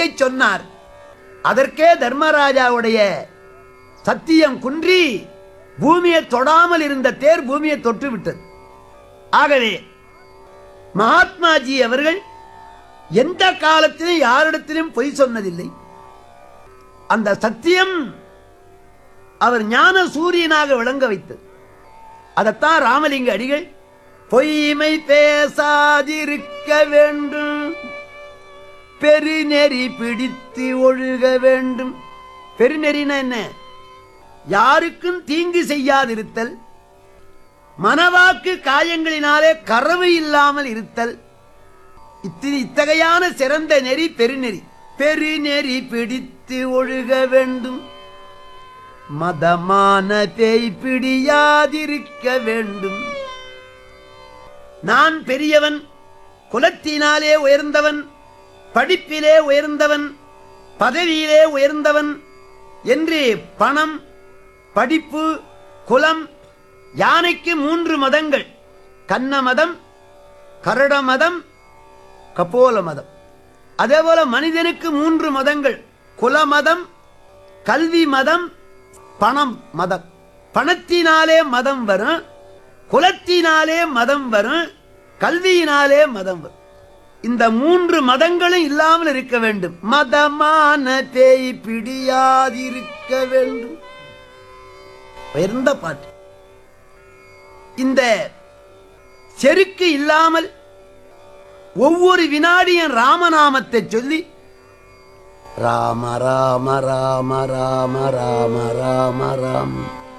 பொய்யை சொன்னார் அதற்கே தர்மராஜாவுடைய சத்தியம் குன்றி பூமியை தொடாமல் இருந்த தேர் பூமியை தொட்டு விட்டது ஆகவே மகாத்மாஜி அவர்கள் எந்த காலத்திலும் யாரிடத்திலும் பொய் சொன்னதில்லை அந்த சத்தியம் அவர் ஞான சூரியனாக விளங்க வைத்தது அதைத்தான் ராமலிங்க அடிகள் பொய்மை பேசாதிருக்க வேண்டும் பெருநெறி பிடித்து ஒழுக வேண்டும் பெருநெறினா என்ன யாருக்கும் தீங்கு செய்யாதிருத்தல் மனவாக்கு காயங்களினாலே கறவு இல்லாமல் இருத்தல் இத்தி இத்தகையான சிறந்த நெறி பெருநெறி பெருநெறி பிடித்து ஒழுக வேண்டும் மதமான பேய் பிடியாதிருக்க வேண்டும் நான் பெரியவன் குலத்தினாலே உயர்ந்தவன் படிப்பிலே உயர்ந்தவன் பதவியிலே உயர்ந்தவன் என்று பணம் படிப்பு குலம் யானைக்கு மூன்று மதங்கள் கன்ன மதம் கரட மதம் கபோல மதம் அதே போல மனிதனுக்கு மூன்று மதங்கள் குல மதம் கல்வி மதம் பணம் மதம் பணத்தினாலே மதம் வரும் குலத்தினாலே மதம் வரும் கல்வியினாலே மதம் வரும் இந்த மூன்று மதங்களும் இல்லாமல் இருக்க வேண்டும் மதமான பேய் பிடியாதிருக்க வேண்டும் உயர்ந்த பாட்டு இந்த செருக்கு இல்லாமல் ஒவ்வொரு வினாடியும் ராமநாமத்தை சொல்லி ராம ராம ராம ராம ராம ராம ராம்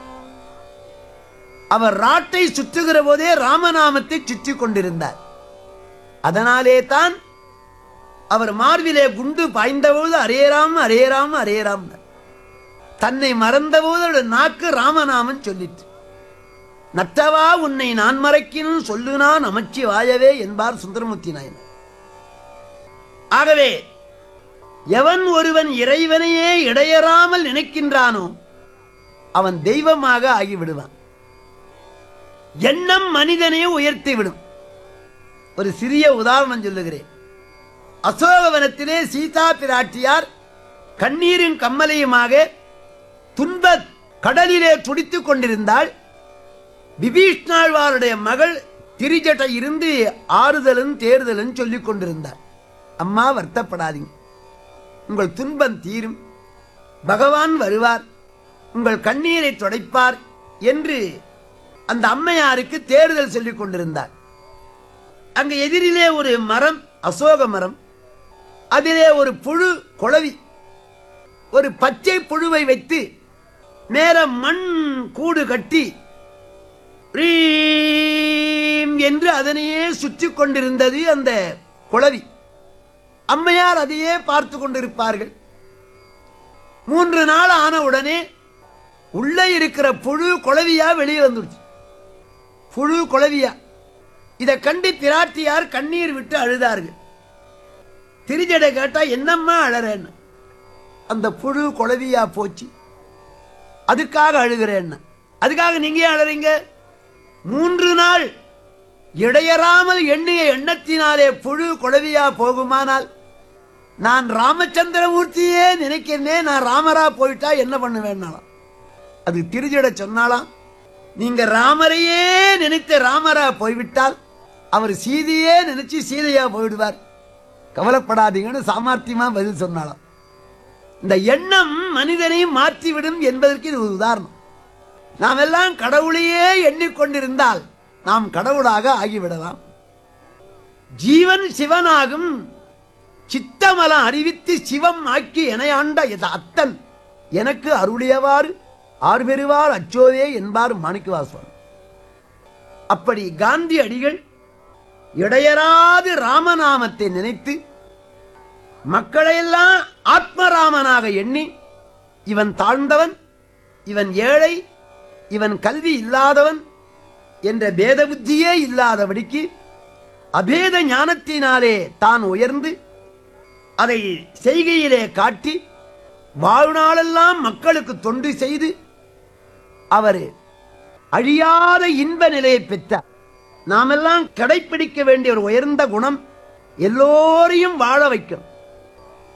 அவர் ராட்டை சுற்றுகிற போதே ராமநாமத்தை சுற்றி கொண்டிருந்தார் அதனாலே தான் அவர் மார்பிலே குண்டு பாய்ந்தபோது அரேராம் அரேராம் அரேராம் தன்னை மறந்தபோது அவருடைய நாக்கு ராமநாமம் சொல்லிற்று நற்றவா உன்னை நான் மறைக்கினும் சொல்லுனா நமச்சி வாயவே என்பார் சுந்தரமூர்த்தி நாயனர் ஆகவே எவன் ஒருவன் இறைவனையே இடையறாமல் நினைக்கின்றானோ அவன் தெய்வமாக ஆகிவிடுவான் எண்ணம் மனிதனையே உயர்த்தி விடும் ஒரு சிறிய உதாரணம் சொல்லுகிறேன் அசோகவனத்திலே சீதா பிராட்டியார் கண்ணீரின் கம்மலையுமாக துன்ப கடலிலே துடித்துக் கொண்டிருந்தாள் விபீஷ்ணாழ்வாருடைய மகள் திரிஜட்ட இருந்து ஆறுதலும் தேறுதலும் சொல்லிக் கொண்டிருந்தார் அம்மா வருத்தப்படாதீங்க உங்கள் துன்பம் தீரும் பகவான் வருவார் உங்கள் கண்ணீரை துடைப்பார் என்று அந்த அம்மையாருக்கு தேறுதல் சொல்லிக் கொண்டிருந்தார் அங்க எதிரிலே ஒரு மரம் அசோக மரம் அதிலே ஒரு புழு குளவி ஒரு பச்சை புழுவை வைத்து மேல மண் கூடு கட்டி ரீம் என்று அதனையே சுற்றி கொண்டிருந்தது அந்த குளவி அம்மையார் அதையே பார்த்து கொண்டிருப்பார்கள் மூன்று நாள் ஆன உடனே உள்ளே இருக்கிற புழு குளவியா வெளியே வந்துடுச்சு புழு குளவியா இதை கண்டு பிராட்டியார் கண்ணீர் விட்டு அழுதார்கள் திரிஜடை கேட்டா என்னம்மா அழறேன்னு அந்த புழு குளவியா போச்சு அதுக்காக அழுகிறேன்னு அதுக்காக நீங்க ஏன் அழறீங்க மூன்று நாள் இடையறாமல் எண்ணிய எண்ணத்தினாலே புழு குளவியா போகுமானால் நான் ராமச்சந்திரமூர்த்தியே நினைக்கிறேனே நான் ராமரா போயிட்டா என்ன பண்ணுவேன்னாலாம் அது திருஜட சொன்னாலாம் நீங்க ராமரையே நினைத்த ராமரா போய்விட்டால் அவர் சீதையே நினைச்சு சீதையா போயிடுவார் கவலைப்படாதீங்கன்னு சாமர்த்தியமா பதில் சொன்னாலாம் இந்த எண்ணம் மனிதனையும் மாற்றிவிடும் என்பதற்கு இது ஒரு உதாரணம் நாம் எல்லாம் கடவுளையே எண்ணிக்கொண்டிருந்தால் நாம் கடவுளாக ஆகிவிடலாம் ஜீவன் சிவனாகும் சித்தமலம் அறிவித்து சிவம் ஆக்கி எனையாண்ட எத அத்தன் எனக்கு அருளியவாறு ஆறு பெறுவார் அச்சோவே என்பார் மாணிக்கவாசன் அப்படி காந்தி அடிகள் இடையராது ராமநாமத்தை நினைத்து மக்களையெல்லாம் ஆத்மராமனாக எண்ணி இவன் தாழ்ந்தவன் இவன் ஏழை இவன் கல்வி இல்லாதவன் என்ற பேத புத்தியே இல்லாதபடிக்கு அபேத ஞானத்தினாலே தான் உயர்ந்து அதை செய்கையிலே காட்டி வாழ்நாளெல்லாம் மக்களுக்கு தொண்டு செய்து அவர் அழியாத இன்ப நிலையை பெற்றார் நாமெல்லாம் கடைப்பிடிக்க வேண்டிய ஒரு உயர்ந்த குணம் எல்லோரையும் வாழ வைக்கும்